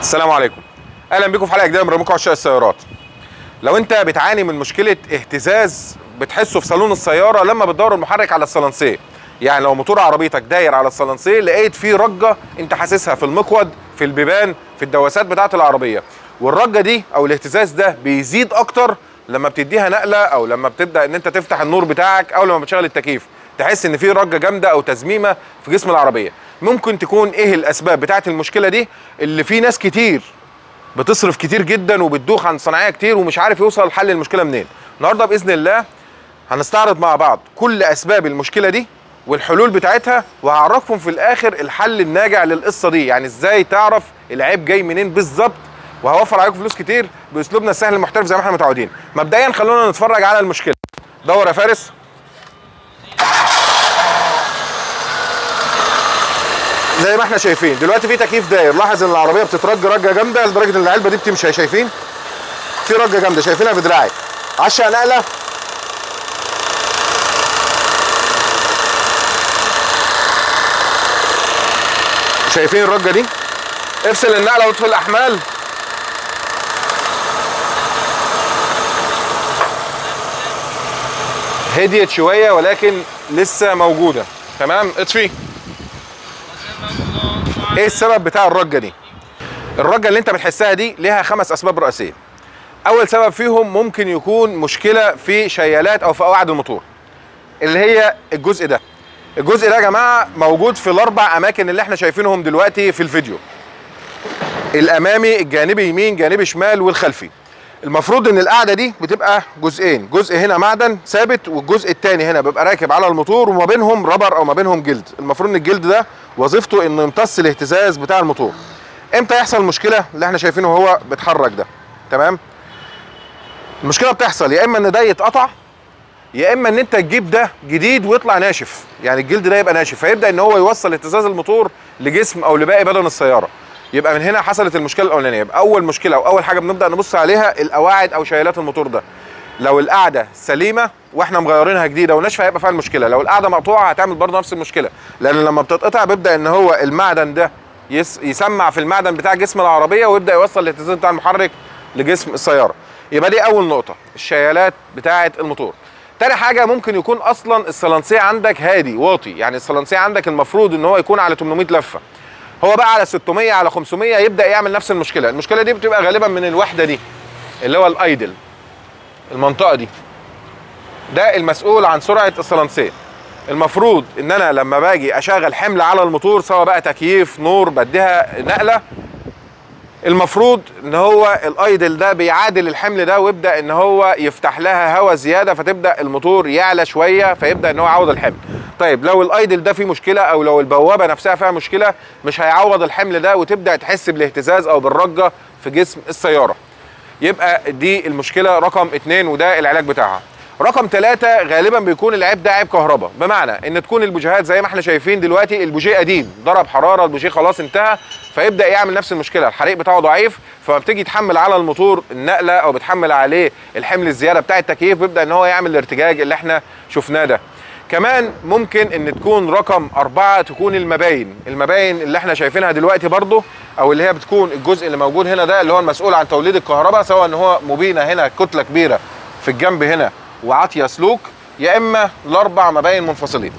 السلام عليكم اهلا بكم في حلقه جديده من رموكو عشاق السيارات لو انت بتعاني من مشكله اهتزاز بتحسه في صالون السياره لما بتدور المحرك على الصلنسيه يعني لو موتور عربيتك داير على الصلنسيه لقيت فيه رجه انت حاسسها في المقود في البيبان في الدواسات بتاعه العربيه والرجه دي او الاهتزاز ده بيزيد اكتر لما بتديها نقله او لما بتبدا ان انت تفتح النور بتاعك او لما بتشغل التكييف تحس ان في رجه جامده او تزميمه في جسم العربيه ممكن تكون ايه الاسباب بتاعه المشكله دي اللي في ناس كتير بتصرف كتير جدا وبتدوخ عن صناعيه كتير ومش عارف يوصل لحل المشكله منين النهارده باذن الله هنستعرض مع بعض كل اسباب المشكله دي والحلول بتاعتها وهعرفكم في الاخر الحل الناجع للقصه دي يعني ازاي تعرف العيب جاي منين بالظبط وهوفر عليكم فلوس كتير باسلوبنا السهل المحترف زي ما احنا متعودين مبدئيا خلونا نتفرج على المشكله دور يا فارس زي ما احنا شايفين دلوقتي في تكييف داير لاحظ ان العربيه بتترج رجه جامده لدرجه ان العلبه دي بتمشي شايفين في رجه جامده شايفينها بدراعي عشا نقله شايفين الرجه دي افصل النقله واطفي الاحمال هديت شويه ولكن لسه موجوده تمام اطفي ايه السبب بتاع الرجه دي الرجه اللي انت بتحسها دي ليها خمس اسباب رئيسيه اول سبب فيهم ممكن يكون مشكله في شيالات او في قواعد الموتور اللي هي الجزء ده الجزء ده يا جماعه موجود في الاربع اماكن اللي احنا شايفينهم دلوقتي في الفيديو الامامي الجانبي يمين جانبي شمال والخلفي المفروض ان القاعده دي بتبقى جزئين جزء هنا معدن ثابت والجزء الثاني هنا بيبقى راكب على الموتور وما بينهم رابر او ما بينهم جلد المفروض ان الجلد ده وظيفته انه يمتص الاهتزاز بتاع الموتور امتى يحصل المشكله اللي احنا شايفينه هو بيتحرك ده تمام المشكله بتحصل يا اما ان ده يتقطع يا اما ان انت تجيب ده جديد ويطلع ناشف يعني الجلد ده يبقى ناشف فيبدا ان هو يوصل اهتزاز الموتور لجسم او لباقي بدن السياره يبقى من هنا حصلت المشكله الاولانيه يبقى اول مشكله او اول حاجه بنبدا نبص عليها القواعد او شيلات الموتور ده لو القاعده سليمه واحنا مغيرينها جديده وناشفه هيبقى فيها المشكله لو القاعده مقطوعه هتعمل برضه نفس المشكله لان لما بتتقطع بيبدا ان هو المعدن ده يس يسمع في المعدن بتاع جسم العربيه ويبدا يوصل الاهتزاز بتاع المحرك لجسم السياره يبقى دي اول نقطه الشيالات بتاعه الموتور تاني حاجة ممكن يكون أصلا الصلنسية عندك هادي واطي، يعني الصلنسية عندك المفروض إن هو يكون على 800 لفة. هو بقى على 600 على 500 يبدأ يعمل نفس المشكلة، المشكلة دي بتبقى غالبا من الوحدة دي اللي هو الأيدل. المنطقة دي. ده المسؤول عن سرعة الصلنسية. المفروض إن أنا لما باجي أشغل حمل على الموتور سواء بقى تكييف، نور، بديها نقلة المفروض ان هو الايدل ده بيعادل الحمل ده ويبدا ان هو يفتح لها هواء زياده فتبدا الموتور يعلى شويه فيبدا ان هو يعوض الحمل طيب لو الايدل ده فيه مشكله او لو البوابه نفسها فيها مشكله مش هيعوض الحمل ده وتبدا تحس بالاهتزاز او بالرجه في جسم السياره يبقى دي المشكله رقم اتنين وده العلاج بتاعها رقم ثلاثة غالبا بيكون العيب ده عيب كهرباء بمعنى ان تكون البوجيهات زي ما احنا شايفين دلوقتي البوجيه قديم ضرب حراره البوجيه خلاص انتهى فيبدا يعمل نفس المشكله الحريق بتاعه ضعيف فما بتيجي تحمل على الموتور النقله او بتحمل عليه الحمل الزياده بتاع التكييف بيبدا ان هو يعمل الارتجاج اللي احنا شفناه ده كمان ممكن ان تكون رقم أربعة تكون المباين المباين اللي احنا شايفينها دلوقتي برضو او اللي هي بتكون الجزء اللي موجود هنا ده اللي هو المسؤول عن توليد الكهرباء سواء ان هو مبينه هنا كتله كبيره في الجنب هنا وعاطيه سلوك يا اما الاربع مباين منفصلين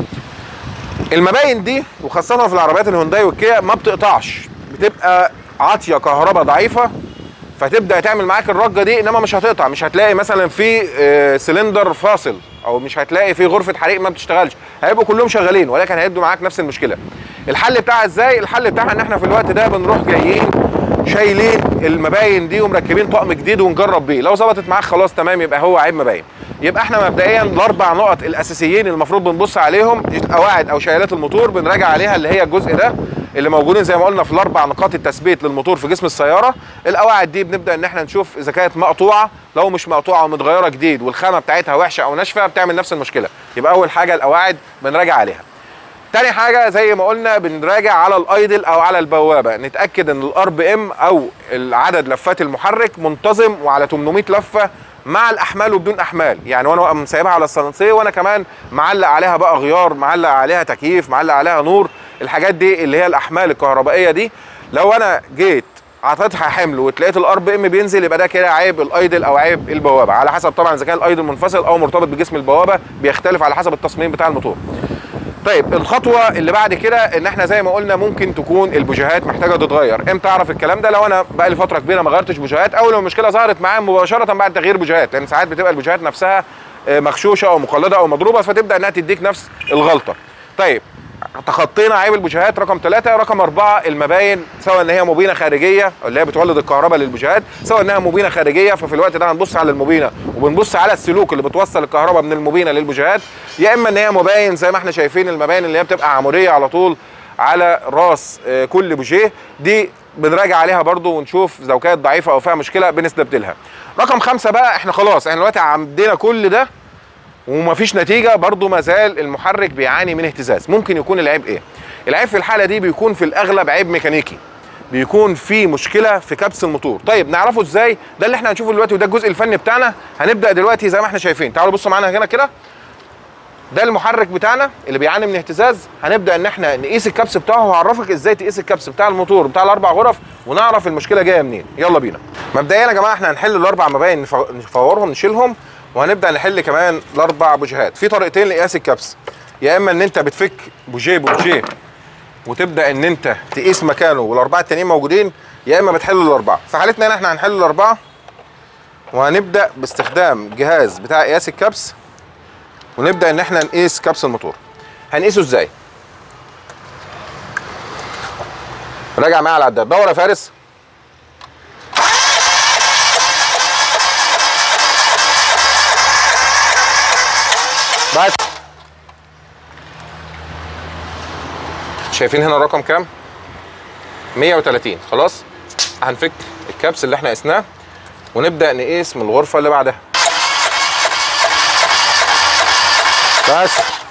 المباين دي وخاصه في العربيات الهونداي والكيا ما بتقطعش بتبقى عاطيه كهرباء ضعيفه فتبدا تعمل معاك الرجه دي انما مش هتقطع مش هتلاقي مثلا في آه، سلندر فاصل او مش هتلاقي في غرفه حريق ما بتشتغلش هيبقوا كلهم شغالين ولكن هيدوا معاك نفس المشكله الحل بتاعها ازاي الحل بتاعها ان احنا في الوقت ده بنروح جايين شايلين المباين دي ومركبين طقم جديد ونجرب بيه لو ظبطت معاك خلاص تمام يبقى هو عيب مباين يبقى احنا مبدئيا الاربع نقط الاساسيين المفروض بنبص عليهم قواعد او شيلات الموتور بنراجع عليها اللي هي الجزء ده اللي موجودين زي ما قلنا في الاربع نقاط التثبيت للموتور في جسم السياره القواعد دي بنبدا ان احنا نشوف اذا كانت مقطوعه لو مش مقطوعه ومتغيره جديد والخامه بتاعتها وحشه او ناشفه بتعمل نفس المشكله يبقى اول حاجه القواعد بنراجع عليها تاني حاجه زي ما قلنا بنراجع على الايدل او على البوابه نتاكد ان الار بي ام او العدد لفات المحرك منتظم وعلى 800 لفه مع الاحمال وبدون احمال يعني وانا سايبها على الصلنسيه وانا كمان معلق عليها بقى غيار معلق عليها تكييف معلق عليها نور الحاجات دي اللي هي الاحمال الكهربائيه دي لو انا جيت عطيتها حمل وتلاقيت الار بي ام بينزل يبقى ده كده عيب الايدل او عيب البوابه على حسب طبعا اذا كان الايدل منفصل او مرتبط بجسم البوابه بيختلف على حسب التصميم بتاع الموتور طيب الخطوه اللي بعد كده ان احنا زي ما قلنا ممكن تكون البوجيهات محتاجه تتغير امتى اعرف الكلام ده لو انا بقى لي فتره كبيره ما غيرتش بوجيهات او لو المشكله ظهرت معايا مباشره بعد تغيير بوجيهات لان ساعات بتبقى البوجيهات نفسها آه، مخشوشه او مقلده او مضروبه فتبدا انها تديك نفس الغلطه طيب تخطينا عيب البوجيهات رقم ثلاثة رقم أربعة المباين سواء إن هي مبينة خارجية اللي هي بتولد الكهرباء للبوجيهات سواء إنها مبينة خارجية ففي الوقت ده هنبص على المبينة وبنبص على السلوك اللي بتوصل الكهرباء من المبينة للبوجيهات يا إما إن هي مباين زي ما إحنا شايفين المباين اللي هي بتبقى عمودية على طول على راس آه، كل بوجيه دي بنراجع عليها برضو ونشوف لو كانت ضعيفة أو فيها مشكلة بنستبدلها رقم خمسة بقى إحنا خلاص إحنا دلوقتي عندنا كل ده ومفيش نتيجه برضو ما زال المحرك بيعاني من اهتزاز ممكن يكون العيب ايه العيب في الحاله دي بيكون في الاغلب عيب ميكانيكي بيكون في مشكله في كبس الموتور طيب نعرفه ازاي ده اللي احنا هنشوفه دلوقتي وده الجزء الفني بتاعنا هنبدا دلوقتي زي ما احنا شايفين تعالوا بصوا معانا هنا كده ده المحرك بتاعنا اللي بيعاني من اهتزاز هنبدا ان احنا نقيس الكبس بتاعه وهعرفك ازاي تقيس الكبس بتاع الموتور بتاع الاربع غرف ونعرف المشكله جايه منين يلا بينا مبدئيا يا جماعه احنا هنحل الاربع مباين نف- نفورهم نشيلهم وهنبدا نحل كمان الاربع بوجيهات في طريقتين لقياس الكبس يا اما ان انت بتفك بوجيه بوجيه وتبدا ان انت تقيس مكانه والاربعه التانيين موجودين يا اما بتحل الاربعه في حالتنا هنا احنا هنحل الاربعه وهنبدا باستخدام جهاز بتاع قياس الكبس ونبدا ان احنا نقيس كبس الموتور هنقيسه ازاي راجع معايا على العداد دور يا فارس بس شايفين هنا الرقم كام 130 خلاص هنفك الكبس اللي احنا قسناه ونبدا نقيس من الغرفه اللي بعدها بس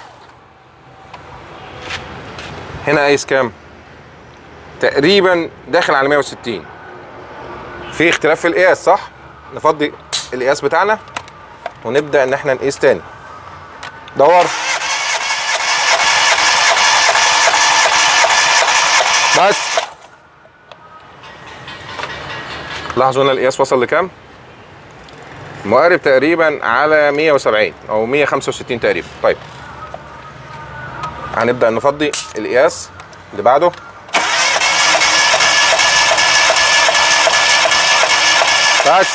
هنا قايس كام تقريبا داخل على 160 في اختلاف في القياس صح نفضي القياس بتاعنا ونبدا ان احنا نقيس تاني دور بس لاحظوا هنا القياس وصل لكام مقارب تقريبا على 170 او 165 تقريبا طيب هنبدا نفضي القياس اللي بعده بس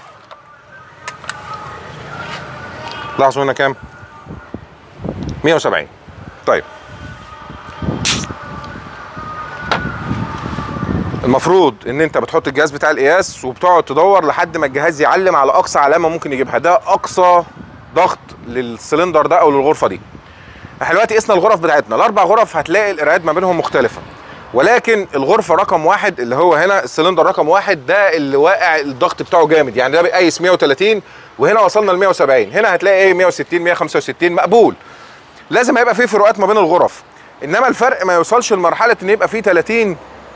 لاحظوا هنا كام 170 طيب المفروض ان انت بتحط الجهاز بتاع القياس وبتقعد تدور لحد ما الجهاز يعلم على اقصى علامه ممكن يجيبها ده اقصى ضغط للسلندر ده او للغرفه دي احنا دلوقتي قسنا الغرف بتاعتنا الاربع غرف هتلاقي القراءات ما بينهم مختلفه ولكن الغرفه رقم واحد اللي هو هنا السلندر رقم واحد ده اللي واقع الضغط بتاعه جامد يعني ده بيقيس 130 وهنا وصلنا ل 170 هنا هتلاقي ايه 160 165 مقبول لازم هيبقى فيه فروقات ما بين الغرف انما الفرق ما يوصلش لمرحله ان يبقى فيه 30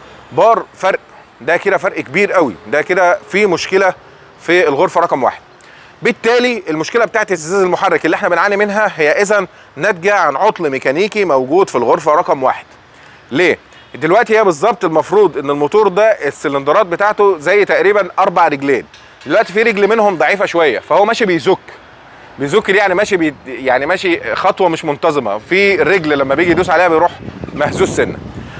بار فرق ده كده فرق كبير قوي ده كده في مشكله في الغرفه رقم واحد بالتالي المشكله بتاعت اهتزاز المحرك اللي احنا بنعاني منها هي اذا ناتجه عن عطل ميكانيكي موجود في الغرفه رقم واحد ليه دلوقتي هي بالظبط المفروض ان الموتور ده السلندرات بتاعته زي تقريبا اربع رجلين دلوقتي في رجل منهم ضعيفه شويه فهو ماشي بيزك بيزك دي يعني ماشي بي يعني ماشي خطوه مش منتظمه في الرجل لما بيجي يدوس عليها بيروح مهزوز سنه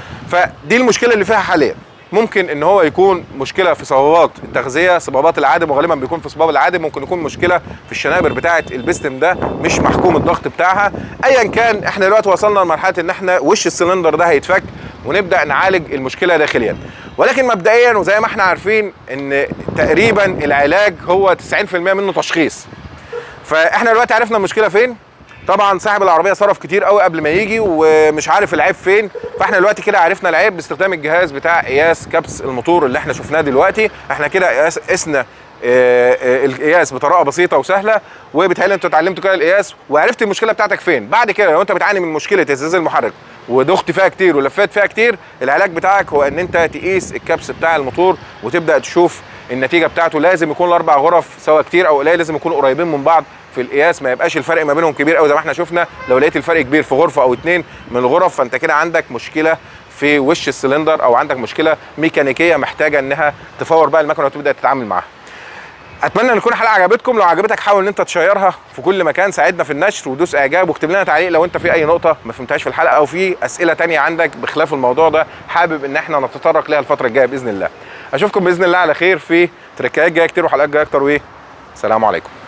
فدي المشكله اللي فيها حاليا ممكن ان هو يكون مشكله في صبابات التغذيه صبابات العادم وغالبا بيكون في صباب العادم ممكن يكون مشكله في الشنابر بتاعه البستم ده مش محكوم الضغط بتاعها ايا كان احنا دلوقتي وصلنا لمرحله ان احنا وش السلندر ده هيتفك ونبدا نعالج المشكله داخليا ولكن مبدئيا وزي ما احنا عارفين ان تقريبا العلاج هو 90% منه تشخيص فاحنا دلوقتي عرفنا المشكله فين طبعا صاحب العربيه صرف كتير قوي قبل ما يجي ومش عارف العيب فين فاحنا دلوقتي كده عرفنا العيب باستخدام الجهاز بتاع قياس كبس الموتور اللي احنا شفناه دلوقتي احنا كده قياس- قسنا آه، آه، القياس بطريقه بسيطه وسهله وبالتالي انت اتعلمت كده القياس وعرفت المشكله بتاعتك فين بعد كده لو انت بتعاني من مشكله اهتزاز المحرك ودخت فيها كتير ولفيت فيها كتير العلاج بتاعك هو ان انت تقيس الكبس بتاع الموتور وتبدا تشوف النتيجه بتاعته لازم يكون الاربع غرف سواء كتير او قليل لازم يكونوا قريبين من بعض في القياس ما يبقاش الفرق ما بينهم كبير قوي زي ما احنا شفنا لو لقيت الفرق كبير في غرفه او اتنين من الغرف فانت كده عندك مشكله في وش السلندر او عندك مشكله ميكانيكيه محتاجه انها تفور بقى المكنه وتبدا تتعامل معاها اتمنى ان تكون الحلقه عجبتكم لو عجبتك حاول ان انت تشيرها في كل مكان ساعدنا في النشر ودوس اعجاب واكتب لنا تعليق لو انت في اي نقطه ما فهمتهاش في الحلقه او في اسئله تانية عندك بخلاف الموضوع ده حابب ان احنا نتطرق ليها الفتره الجايه باذن الله اشوفكم باذن الله على خير في تريكات جايه كتير وحلقات جايه اكتر وايه سلام عليكم